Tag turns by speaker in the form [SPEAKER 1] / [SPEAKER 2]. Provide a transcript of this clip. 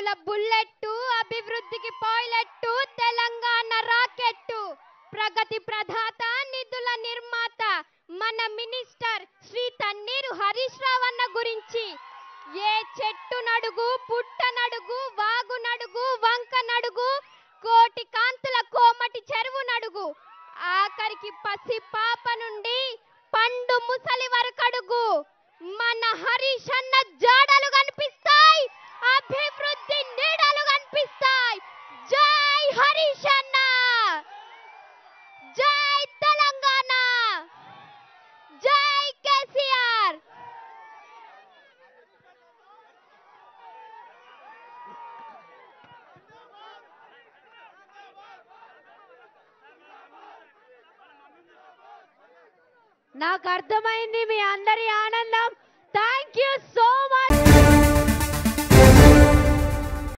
[SPEAKER 1] రైతుల బుల్లెట్టు అభివృద్ధికి పైలెట్టు తెలంగాణ రాకెట్టు ప్రగతి ప్రదాత నిధుల నిర్మాత మన మినిస్టర్ శ్రీ తన్నీరు హరీష్ రావు అన్న గురించి ఏ చెట్టు నడుగు పుట్ట నడుగు వాగు నడుగు వంక నడుగు కోటి కాంతుల కోమటి చెరువు నడుగు ఆఖరికి పసి పాప నుండి పండు ముసలి వరకు అడుగు మన హరీష్ అన్న జాడలు కనిపిస్తాయి అభివృద్ధి నీడలు కనిపిస్తాయి జై హరీష్ అన్న జై తెలంగాణ జై కేసీఆర్
[SPEAKER 2] నాకు అర్థమైంది మీ అందరి ఆనందం